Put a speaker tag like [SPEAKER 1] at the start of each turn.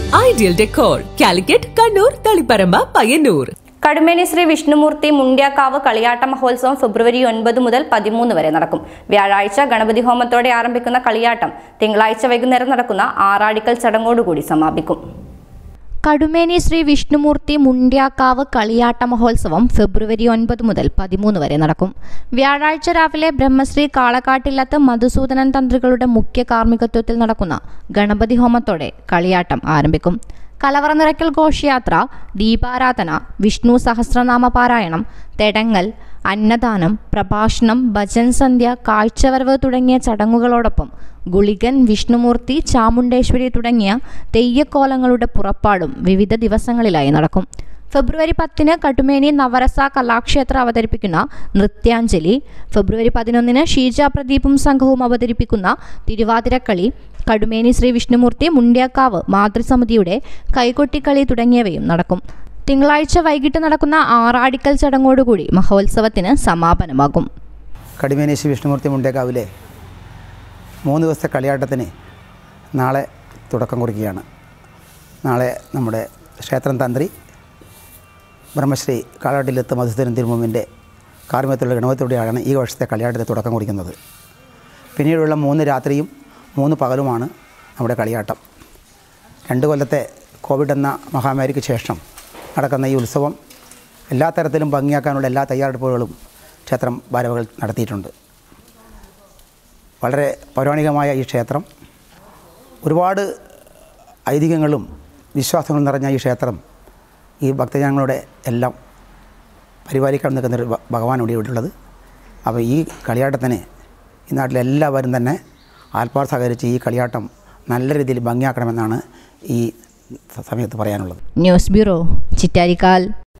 [SPEAKER 1] ideal decor Calicut Kannur Taliparamba Payyanur
[SPEAKER 2] Kadumeni Shri Vishnumoorthy Mundyakkavu കളിയാട്ട മഹോത്സവം ഫെബ്രുവരി ഒൻപത് മുതൽ പതിമൂന്ന് വരെ നടക്കും വ്യാഴാഴ്ച ഗണപതി ഹോമത്തോടെ ആരംഭിക്കുന്ന കളിയാട്ടം തിങ്കളാഴ്ച വൈകുന്നേരം നടക്കുന്ന ആറാടിക്കൽ ചടങ്ങോടുകൂടി സമാപിക്കും
[SPEAKER 3] കടുമേനി ശ്രീ വിഷ്ണുമൂർത്തി മുണ്ട്യാക്കാവ് കളിയാട്ട മഹോത്സവം ഫെബ്രുവരി ഒൻപത് മുതൽ പതിമൂന്ന് വരെ നടക്കും വ്യാഴാഴ്ച രാവിലെ ബ്രഹ്മശ്രീ കാളക്കാട്ടില്ലത്ത് മധുസൂദനൻ തന്ത്രികളുടെ മുഖ്യ കാർമ്മികത്വത്തിൽ നടക്കുന്ന ഗണപതി ഹോമത്തോടെ കളിയാട്ടം ആരംഭിക്കും കലവറ നിറയ്ക്കൽ ഘോഷയാത്ര ദീപാരാധന വിഷ്ണു സഹസ്രനാമ പാരായണം തെടങ്ങൽ അന്നദാനം പ്രഭാഷണം ഭജൻ സന്ധ്യ കാഴ്ചവരവ് തുടങ്ങിയ ചടങ്ങുകളോടൊപ്പം ഗുളികൻ വിഷ്ണുമൂർത്തി ചാമുണ്ടേശ്വരി തുടങ്ങിയ തെയ്യക്കോലങ്ങളുടെ പുറപ്പാടും വിവിധ ദിവസങ്ങളിലായി നടക്കും ഫെബ്രുവരി പത്തിന് കട്ടുമേനി നവരസ കലാക്ഷേത്ര അവതരിപ്പിക്കുന്ന നൃത്യാഞ്ജലി ഫെബ്രുവരി പതിനൊന്നിന് ഷീജ പ്രദീപും സംഘവും അവതരിപ്പിക്കുന്ന തിരുവാതിരക്കളി കടുമേനി ശ്രീ വിഷ്ണുമൂർത്തി മുണ്ട്യാക്കാവ് മാതൃസമിതിയുടെ കൈകൊട്ടിക്കളി തുടങ്ങിയവയും നടക്കും തിങ്കളാഴ്ച വൈകിട്ട് നടക്കുന്ന ആറാടിക്കൽ ചടങ്ങോടുകൂടി മഹോത്സവത്തിന് സമാപനമാകും
[SPEAKER 4] കടിമേനേശി വിഷ്ണുമൂർത്തി മുണ്ടേക്കാവിലെ മൂന്ന് ദിവസത്തെ കളിയാട്ടത്തിന് നാളെ തുടക്കം കുറിക്കുകയാണ് നാളെ നമ്മുടെ ക്ഷേത്രം തന്ത്രി ബ്രഹ്മശ്രീ കാളാട്ടിലെത്ത് മധുസൂദനൻ തിരുമുമ്പിൻ്റെ കാർമ്മികത്തിലുള്ള ഗണപതിയോടെയാണ് ഈ വർഷത്തെ കളിയാട്ടത്തിന് തുടക്കം കുറിക്കുന്നത് പിന്നീടുള്ള മൂന്ന് രാത്രിയും മൂന്ന് പകലുമാണ് നമ്മുടെ കളിയാട്ടം രണ്ട് കൊല്ലത്തെ കോവിഡ് എന്ന മഹാമാരിക്ക് ശേഷം നടക്കുന്ന ഈ ഉത്സവം എല്ലാ തരത്തിലും ഭംഗിയാക്കാനുള്ള എല്ലാ തയ്യാറെടുപ്പുകളും ക്ഷേത്രം ഭാരവകൾ നടത്തിയിട്ടുണ്ട് വളരെ പൗരാണികമായ ഈ ക്ഷേത്രം ഒരുപാട് ഐതിഹ്യങ്ങളും വിശ്വാസങ്ങളും നിറഞ്ഞ ഈ ക്ഷേത്രം ഈ ഭക്തജനങ്ങളുടെ എല്ലാം പരിപാലിക്കാൻ നിൽക്കുന്നൊരു ഭ- ഭഗവാൻ ഇവിടെയുള്ളത് അപ്പോൾ ഈ കളിയാട്ടത്തിന് ഈ നാട്ടിലെ എല്ലാവരും തന്നെ ആൽപ്പാർ സഹകരിച്ച് ഈ കളിയാട്ടം നല്ല രീതിയിൽ ഭംഗിയാക്കണമെന്നാണ് ഈ സ- സമയത്ത് പറയാനുള്ളത്
[SPEAKER 3] ന്യൂസ് ബ്യൂറോ ചിറ്റാരിക്കാൽ